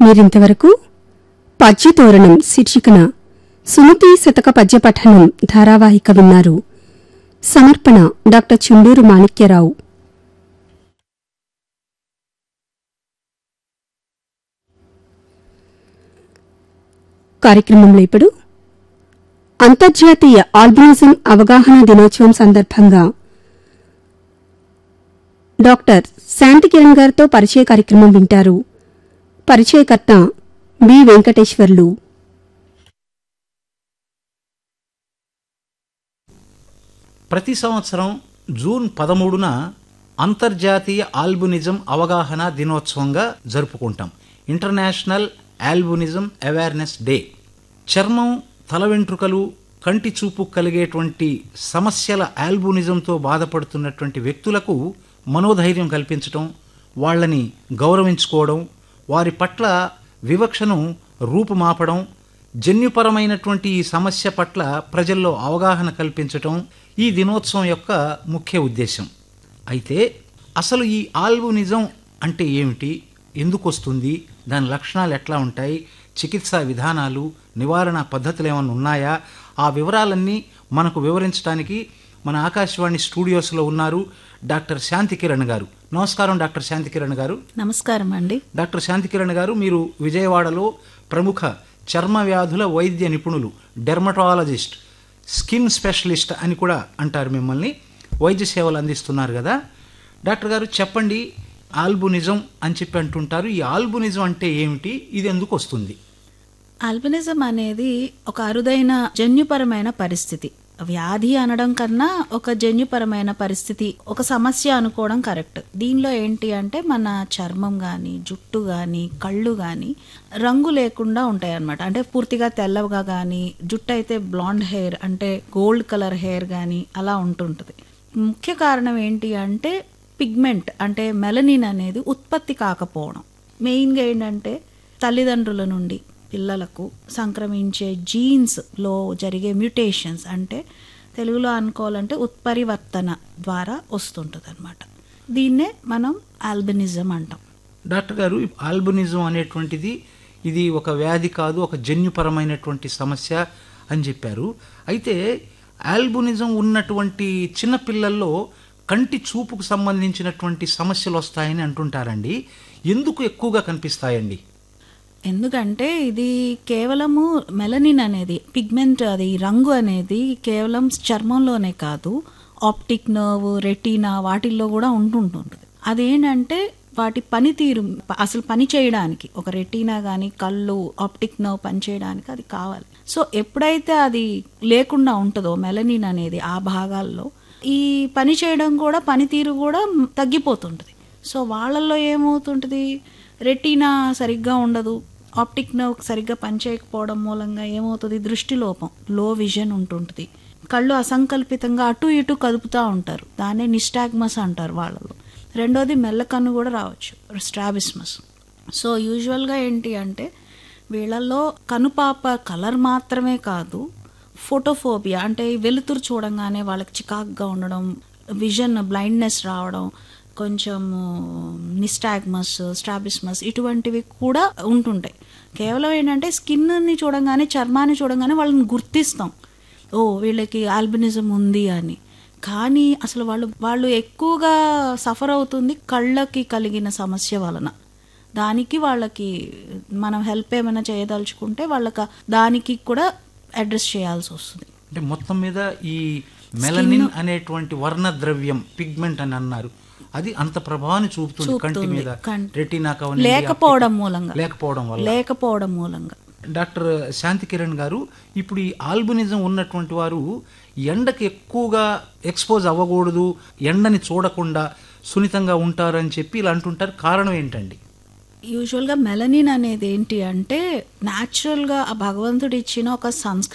మీరింతవరకు పద్యతోరణం శీర్షికన సుమతి శతక పద్య పఠనం ధారావాహిక విన్నారు సమర్పణ డాక్టర్ చుండూరు మాణిక్యరావు కార్యక్రమంలో ఇప్పుడు అంతర్జాతీయ ఆల్బినిజం అవగాహన దినోత్సవం సందర్భంగా డాక్టర్ శాంతి కిరణ్ గారితో పరిచయ కార్యక్రమం వింటారు పరిచయకర్త బి వెంకటేశ్వర్లు ప్రతి సంవత్సరం జూన్ పదమూడున అంతర్జాతీయ ఆల్బునిజం అవగాహన దినోత్సవంగా జరుపుకుంటాం ఇంటర్నేషనల్ ఆల్బునిజం అవేర్నెస్ డే చర్మం తల వెంట్రుకలు కంటి చూపు కలిగేటువంటి సమస్యల ఆల్బునిజంతో బాధపడుతున్నటువంటి వ్యక్తులకు మనోధైర్యం కల్పించటం వాళ్ళని గౌరవించుకోవడం వారి పట్ల వివక్షను రూపుమాపడం జన్యుపరమైనటువంటి ఈ సమస్య పట్ల ప్రజల్లో అవగాహన కల్పించటం ఈ దినోత్సవం యొక్క ముఖ్య ఉద్దేశం అయితే అసలు ఈ ఆల్బునిజం అంటే ఏమిటి ఎందుకు వస్తుంది దాని లక్షణాలు ఎట్లా ఉంటాయి చికిత్సా విధానాలు నివారణ పద్ధతులు ఏమైనా ఉన్నాయా ఆ వివరాలన్నీ మనకు వివరించడానికి మన ఆకాశవాణి స్టూడియోస్లో ఉన్నారు డాక్టర్ శాంతి కిరణ్ గారు నమస్కారం డాక్టర్ శాంతి కిరణ్ గారు నమస్కారం అండి డాక్టర్ శాంతి కిరణ్ గారు మీరు విజయవాడలో ప్రముఖ చర్మ వ్యాధుల వైద్య నిపుణులు డెర్మటాలజిస్ట్ స్కిన్ స్పెషలిస్ట్ అని కూడా అంటారు మిమ్మల్ని వైద్య సేవలు అందిస్తున్నారు కదా డాక్టర్ గారు చెప్పండి ఆల్బునిజం అని చెప్పి అంటుంటారు ఈ ఆల్బునిజం అంటే ఏమిటి ఇది ఎందుకు వస్తుంది ఆల్బినిజం అనేది ఒక అరుదైన జన్యుపరమైన పరిస్థితి వ్యాధి అనడం కన్నా ఒక జన్యుపరమైన పరిస్థితి ఒక సమస్య అనుకోవడం కరెక్ట్ దీనిలో ఏంటి అంటే మన చర్మం కానీ జుట్టు కానీ కళ్ళు కానీ రంగు లేకుండా ఉంటాయి అన్నమాట అంటే పూర్తిగా తెల్లగా కానీ జుట్టు అయితే బ్లాండ్ హెయిర్ అంటే గోల్డ్ కలర్ హెయిర్ కానీ అలా ఉంటుంటుంది ముఖ్య కారణం ఏంటి అంటే పిగ్మెంట్ అంటే మెలనిన్ అనేది ఉత్పత్తి కాకపోవడం మెయిన్గా ఏంటంటే తల్లిదండ్రుల నుండి పిల్లలకు సంక్రమించే జీన్స్లో జరిగే మ్యూటేషన్స్ అంటే తెలుగులో అనుకోవాలంటే ఉత్పరివర్తన ద్వారా వస్తుంటుంది అనమాట దీన్నే మనం ఆల్బినిజం అంటాం డాక్టర్ గారు ఈ ఆల్బునిజం అనేటువంటిది ఇది ఒక వ్యాధి కాదు ఒక జన్యుపరమైనటువంటి సమస్య అని చెప్పారు అయితే ఆల్బునిజం ఉన్నటువంటి చిన్నపిల్లల్లో కంటి చూపుకు సంబంధించినటువంటి సమస్యలు వస్తాయని అంటుంటారండి ఎందుకు ఎక్కువగా కనిపిస్తాయండి ఎందుకంటే ఇది కేవలము మెలనిన్ అనేది పిగ్మెంట్ అది రంగు అనేది కేవలం చర్మంలోనే కాదు ఆప్టిక్ నర్వ్ రెటీనా వాటిల్లో కూడా ఉంటుంటుంది అదేంటంటే వాటి పనితీరు అసలు పని చేయడానికి ఒక రెటీనా కానీ కళ్ళు ఆప్టిక్ నర్వ్ పని చేయడానికి అది కావాలి సో ఎప్పుడైతే అది లేకుండా ఉంటుందో మెలనిన్ అనేది ఆ భాగాల్లో ఈ పని చేయడం కూడా పనితీరు కూడా తగ్గిపోతుంటుంది సో వాళ్ళల్లో ఏమవుతుంటుంది రెటీనా సరిగ్గా ఉండదు ఆప్టిక్ నర్వ్ సరిగ్గా పనిచేయకపోవడం మూలంగా ఏమవుతుంది దృష్టి లోపం లో విజన్ ఉంటుంటుంది కళ్ళు అసంకల్పితంగా అటు ఇటు కదుపుతూ ఉంటారు దాన్నే నిస్టాగ్మస్ అంటారు వాళ్ళలో రెండోది మెల్లకన్ను కూడా రావచ్చు స్ట్రాబిస్మస్ సో యూజువల్గా ఏంటి అంటే వీళ్ళల్లో కనుపాప కలర్ మాత్రమే కాదు ఫోటోఫోబియా అంటే వెలుతురు చూడంగానే వాళ్ళకి చికాక్గా ఉండడం విజన్ బ్లైండ్నెస్ రావడం కొంచెం నిస్టాగ్మస్ స్ట్రాబిస్మస్ ఇటువంటివి కూడా ఉంటుంటాయి కేవలం ఏంటంటే స్కిన్ని చూడంగానే చర్మాన్ని చూడంగానే వాళ్ళని గుర్తిస్తాం ఓ వీళ్ళకి ఆల్బినిజం ఉంది అని కానీ అసలు వాళ్ళు వాళ్ళు ఎక్కువగా సఫర్ అవుతుంది కళ్ళకి కలిగిన సమస్య వలన దానికి వాళ్ళకి మనం హెల్ప్ ఏమైనా చేయదలుచుకుంటే వాళ్ళకి దానికి కూడా అడ్రస్ చేయాల్సి వస్తుంది అంటే మొత్తం మీద ఈ మెలనిన్ అనేటువంటి వర్ణ ద్రవ్యం పిగ్మెంట్ అని అన్నారు అది అంత ప్రభావాన్ని చూపుతుంది కంటి మీద కంటి- రెటీనా కవని లేకపోవడం మూలంగా లేకపోవడం వల్ల లేకపోవడం మూలంగా డాక్టర్ శాంతి కిరణ్ గారు ఇప్పుడు ఈ ఆల్బినిజం ఉన్నటువంటి వారు ఎండకి ఎక్కువగా ఎక్స్పోజ్ అవ్వకూడదు ఎండని చూడకుండా సున్నితంగా ఉంటారు అని చెప్పి ఇలా అంటుంటారు కారణం ఏంటండి యూజువల్గా మెలనిన్ అనేది ఏంటి అంటే న్యాచురల్గా ఆ భగవంతుడు ఇచ్చిన ఒక సంస్కృతి